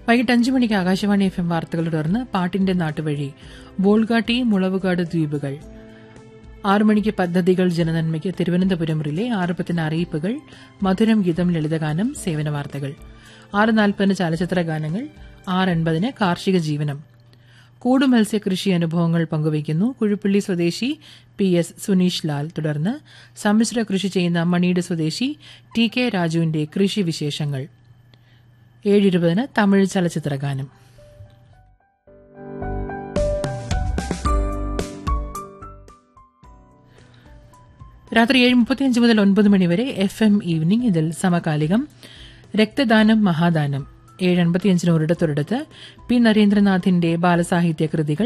വൈകിട്ട് അഞ്ചു മണിക്ക് Akashvani F M വാർത്തകൾ തുടർന്ന് പാട്ടിന്റെ നാട്ടുവഴി ബോൾഗാട്ടി മുളവുകാട് ദ്വീപുകൾ ആറു മണിക്ക് പദ്ധതികൾ ജനനന്മയ്ക്ക് തിരുവനന്തപുരം റിലേ ആറ് പത്തിന് അറിയിപ്പുകൾ മധുരം ഗീതം ലളിതഗാനം സേവന വാർത്തകൾ ആറ് നാൽപ്പതിന് ചലച്ചിത്ര ഗാനങ്ങൾ ആറ് എൺപതിന് കാർഷിക ജീവനം കൂടു മത്സ്യകൃഷി അനുഭവങ്ങൾ പങ്കുവയ്ക്കുന്നു കുഴുപ്പള്ളി സ്വദേശി പി എസ് സുനീഷ് ലാൽ തുടർന്ന് സമ്മിശ്ര കൃഷി ചെയ്യുന്ന മണിയുടെ സ്വദേശി ടി കെ രാജുവിന്റെ കൃഷി വിശേഷങ്ങൾ ഏഴിരുപതിന് തമിഴ് ചലച്ചിത്ര ഗാനം രാത്രി ഏഴ് മുപ്പത്തിയഞ്ച് മുതൽ ഒൻപത് മണിവരെ എഫ് എം ഈവനിംഗ് ഇതിൽ സമകാലികം രക്തദാനം മഹാദാനം ഏഴ് അൻപത്തിയഞ്ചിന് ഒരിടത്തൊരിടത്ത് പി നരേന്ദ്രനാഥിന്റെ ബാലസാഹിത്യ കൃതികൾ